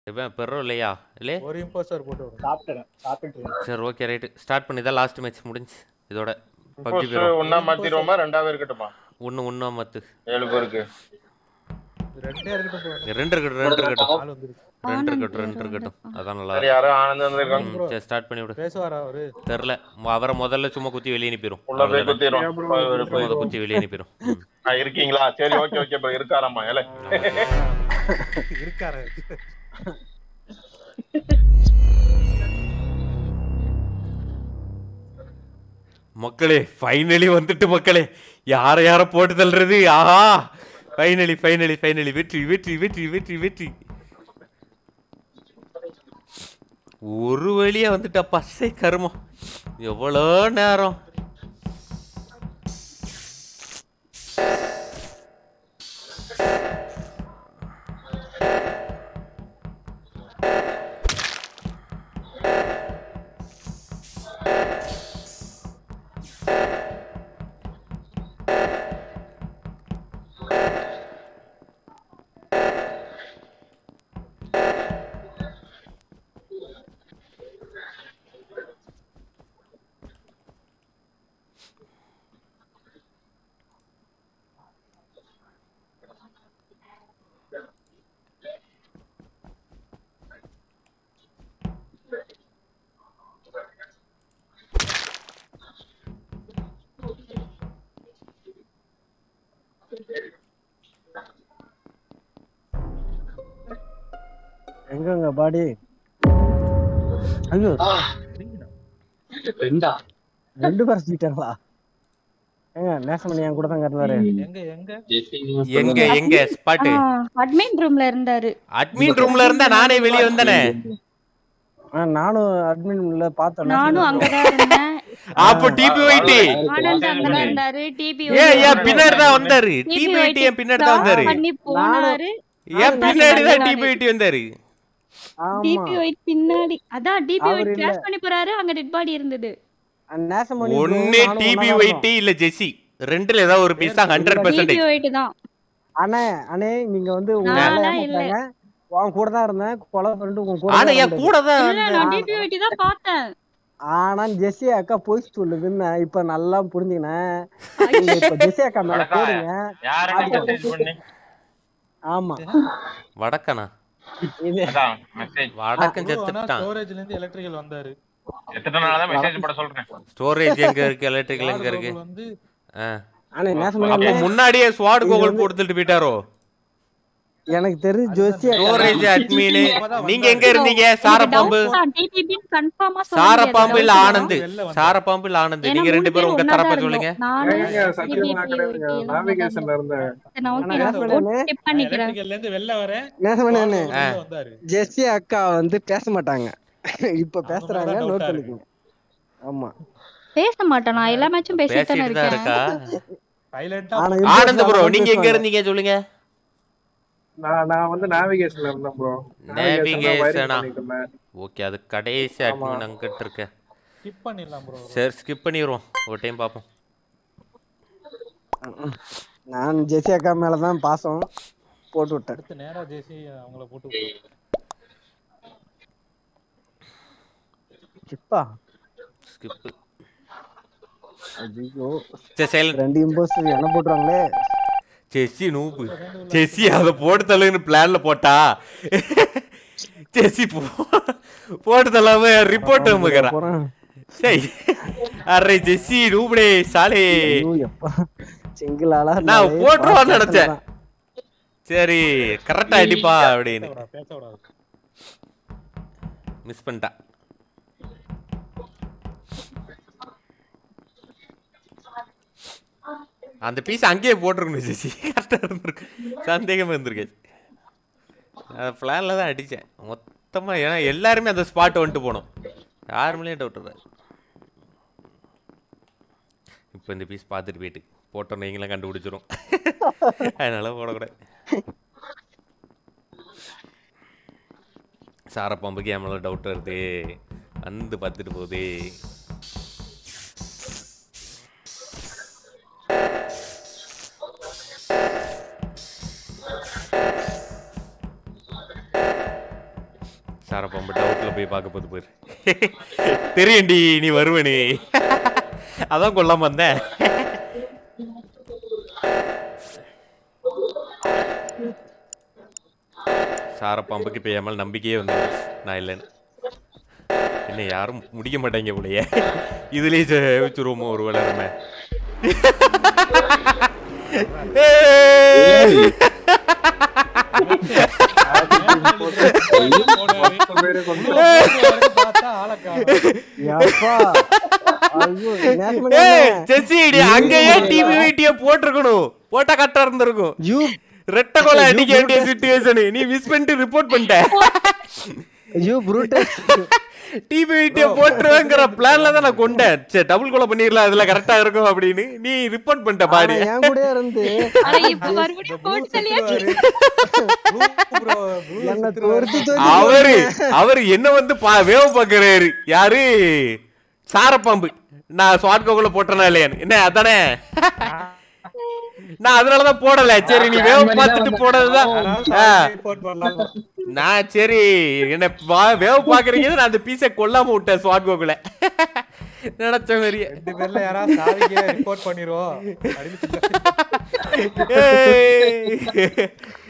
இவன் பெறோ இல்லையா இல்லே ஒரு இம்போஸ்டர் போட்டு விடுங்க சாப்பிட்டேன் சாப்பிட்டு சரி ஓகே ரைட்டு ஸ்டார்ட் பண்ணி தான் லாஸ்ட் மேட்ச் முடிஞ்சு இதோட பப்ஜி Impulse போயிடும் ஒண்ணா மாத்திடுவோமா ரெண்டாவே இருக்கட்டுமா ஒன்று ஒன்றா மத்து ஏழு பேருக்கு ரெண்டே இருக்கட்டும் bro. ரெண்டு இருக்கட்டும் ரெண்டு இருக்கட்டும் ஆள் வந்துருக்கு ரெண்டு இருக்கட்டும் ரெண்டு இருக்கட்டும் அதான் நல்லா சரி யாரோ ஆனந்த் வந்திருக்காங்க இருக்கும். சரி ஸ்டார்ட் பண்ணி விடு பேசுவாரா அவரு தெரில அவரை முதல்ல சும்மா குத்தி வெளியே அனுப்பிடும் உள்ள போய் குத்திரும் முத குத்தி வெளியே அனுப்பிடும் ஆ, இருக்கீங்களா சரி ஓகே ஓகே ப்ரோ இருக்காராமா ஏல இருக்காரு மக்களே ஃபைனலி வந்துட்டு மக்களே யார யார போட்டு தள்ளுறது ஆஹா ஃபைனலி ஃபைனலி ஃபைனலி வெற்றி வெற்றி வெற்றி வெற்றி வெற்றி ஒரு வழியா வந்துட்டா பசை கருமம் எவ்வளோ நேரம் எங்கங்க பாடி ஐயோ ரெண்டா ரெண்டு பேர் சீட்டாங்களா ஏங்க நேசமணி என் கூட தான் கட்டுறாரு எங்க எங்க எங்க எங்க ஸ்பாட்டு அட்மின் ரூம்ல இருந்தாரு அட்மின் ரூம்ல இருந்தா நானே வெளியே வந்தனே நானும் அட்மின்ல பார்த்தேன் நானும் அங்கதான் இருந்தேன் அப்போ டிபி வைட்டி ஆனந்த் அங்கதான் இருந்தாரு டிபி ஏ ஏன் பின்னாடி தான் வந்தாரு டிபி வைட்டி என் பின்னாடி தான் வந்தாரு பண்ணி போனாரு ஏன் பின்னாடி தான் டிபி வைட்டி வந்தாரு ஆமா டிபி ஒயிட் பின்னாடி அதான் டிபி அவர் ஒயிட் இல்ல. கிராஷ் பண்ணி போறாரு அங்க டெட் பாடி இருந்தது நேசமணி bro, ஒன்னு நானும் டிபி ஒண்ணா தான் வைட்டி இல்ல ஜெசி ரெண்டுல ஏதாவது ஒரு பீஸ் தான் ஹண்ட்ரட் டிபி பர்சன்டேஜ் ஒயிட் தான் அண்ணே அண்ணே நீங்க வந்து உங்க நான்லாம் வேலையை இல்ல. பார்த்தாங்க. உன் கூட தான் இருந்தேன் கொலை பண்ணிட்டு உங்க கூட ஆனா தான் என் இருந்தேன். கூட தான் இல்ல நான் டிபி ஒயிட் தான் பார்த்தேன் ஆனா ஜெசி அக்கா போய் சொல்லுதுன்னு நான் இப்ப நல்லா புரிஞ்சுக்கினேன் நீங்க இப்ப ஜெசி அக்கா மேல அடக்கா. போடுங்க யாருக்கு மெசேஜ் பண்ணி ஆமா வடக்கனா இது அதான் மெசேஜ் வடக்கன் bro, ஆனா செத்துட்டான் ஸ்டோரேஜ்ல இருந்து எலக்ட்ரிக்கல் வந்தாரு எத்தனை நாள் தான் மெசேஜ் போட சொல்றேன் ஸ்டோரேஜ் எங்க இருக்கு எலக்ட்ரிக்கல் எங்க இருக்கு Guard வந்து ஆ. ஆனா நேசமணி அப்போ அண்ணே, முன்னாடியே ஸ்வாட் இது கோகுல் வந்து- கொடுத்துட்டு போயிட்டாரோ எனக்கு தெரிஞ்சு ஜோசி அக்கா ஸ்டோரேஜ் அட்மின் நீங்க எங்க இருந்தீங்க எனக்கு சாரப்பாம்பு doubt தான் டிபி கன்ஃபார்மா சொல்ல சாரப்பாம்பு இல்ல முடியாது. ஆனந்த் வெளில வந்தாரு. சாரப்பாம்பு இல்ல ஆனந்த் ஏன்னா நீங்க மூணு ரெண்டு பேரும் பேரும் உங்க ஒண்ணா தரப்ப தான் சொல்லுங்க இருந்தோம். நானு, ஏங்க, சத்தியமா டிபி நான் கிடையாதுங்க. எல்லாம் ஒண்ணா தான் நாவிகேஷன்ல இருந்தேன் இருந்தோம். நான் okay, நான் நேசமணி அண்ணே, skip பண்ணிக்கிறேன் எலக்ட்ரிக்கல்ல இருந்து வெளில வரேன் நேசமணி அண்ணே உள்ள வந்தாரு ஜெஸ்ஸி அக்கா வந்து பேச மாட்டாங்க இப்ப பேசுறாங்க மேலதான் நோட் doubt-ஆ பண்ணிக்கோங்க ஆமா பேச மாட்டேன் நான் எல்லா மேட்சும் பேசிட்டு தானே பேசிட்டு தான் இருக்கேன் இருக்கா சைலண்டா ஆனா ஆனந்த் ப்ரோ பேசுவாங்க. நீங்க எங்க இருந்தீங்க சொல்லுங்க நான் நான் வந்து நேவிகேஷன்ல இருந்தேன் ப்ரோ நேவிகேஷனா ஓகே அது கடைசி அட்மின் அங்கிட்டு இருக்க ஸ்கிப் பண்ணிடலாம் ப்ரோ சரி ஸ்கிப் பண்ணிடுவோம் ஒரு டைம் பார்ப்போம் நான் ஜெஸ்ஸி அக்கா மேலதான் பாசம் போட்டு விட்டேன் அடுத்து நேரா ஜேசி அவங்கள போட்டு விட்டுரு. சிப்பா ஸ்கிப் ஐயோ சரி சைலண்ட் ரெண்டு இம்போஸ்டர் என்ன போட்டுருவாங்களே செஸ்ஸி நூப்பு செஸ்ஸி அதை போட்டு தள்ளுன்னு பிளான்ல போட்டா செஸ்ஸி போ போட்டு தள்ளாம ரிப்போர்ட் நமக்குறான் போறேன் சரி அரே ஜெஸ்ஸி நூபடே சாலே ஐயோ எப்பா செங்கிலாலா நான் போட்டுருவான்னு நினைச்சேன் சரி கரெக்டா அடிப்பா அப்படின்னு பேச விடாது, பேச விடாது மிஸ் பண்ணிட்டா அந்த பீஸ் அங்கேயே போட்டிருக்கணும் ஜெஸ்ஸி கரெக்டாக இருந்திருக்கு சந்தேகமாக இருந்திருக்கு அந்த பிளானில் தான் அடித்தேன் மொத்தமாக ஏன்னா எல்லாருமே அந்த ஸ்பாட் வந்துட்டு போனோம் யாருமே டவுட் இல்லை இப்போ இந்த பீஸ் பார்த்துட்டு போயிட்டு போட்டோம் நீங்களும் கண்டுபிடிச்சிரும் அதனால போடக்கூடாது சாரப்பாம்புக்கு என் மேலே டவுட் வருது வந்து பார்த்துட்டு போகுது சாரப்பாம்பு டவுட்ல போய் பார்க்க போது போயிரு தெரியும்டி நீ வருவனே அதான் கொல்லாம வந்தேன் சாரப்பாம்புக்கு இப்போ என் மேல நம்பிக்கையே வந்து நான் இல்லைன்னு என்ன யாரும் முடிக்க மாட்டாங்க போலயே இதுலயே ஜெயிச்சிருவோமோ ஒரு வேலை நம்ம ஏய்! பேரு கொண்டு பார்த்தா ஆளை காணோம். எப்பா ஐயோ நேத்து மணி ஏய், என்ன? ஜெஸ்ஸி இடி அங்கேயே டிவி வீட்டிய போட்டிருக்கணும் போட்டா கரெக்டா இருந்திருக்கும் யூ ரெட்ட கொலை அடிக்க வேண்டிய சுச்சுவேஷன் நீ மிஸ் பண்ணிட்டு ரிப்போர்ட் பண்ணிட்ட யூ ப்ரூட்டஸ் டிவி வீட்டிய போட்டுருவேங்கிற பிளான்ல தான் நான் கொண்டேன் சரி டபுள் கொலை பண்ணிடலாம் அதுல கரெக்டா இருக்கும் அப்படின்னு நீ ரிப்போர்ட் பண்ணிட்ட பாடி என் கூட இருந்து ஆனா இப்ப மறுபடியும் போட்டு சொல்லியாச்சு Blue bro, blue என்ன சுத்துறாரு. தொடுத்து தொடுத்து அவரு அவரு என்ன வந்து பா வேவ பாக்குறாரு யாரு சாரப்பாம்பு நான் ஸ்வாட் கோகுல போட்டனா இல்லையான்னு என்ன அதானே நான் அதனாலதான் போடல சரி நீ வேவ பார்த்துட்டு போடுறதுதான் ஆ. report பண்ணலாம். நான் சரி என்ன வா- வேவ பாக்குறீங்க நான் அந்த பீஸை கொல்லாம விட்டேன் ஸ்வாட் கோகுல நினைச்ச மாதிரியே ரெண்டு பேர்ல யாராவது சாவிக்கே report பண்ணிருவோம் அப்படின்னு சொல்லி ஏய்.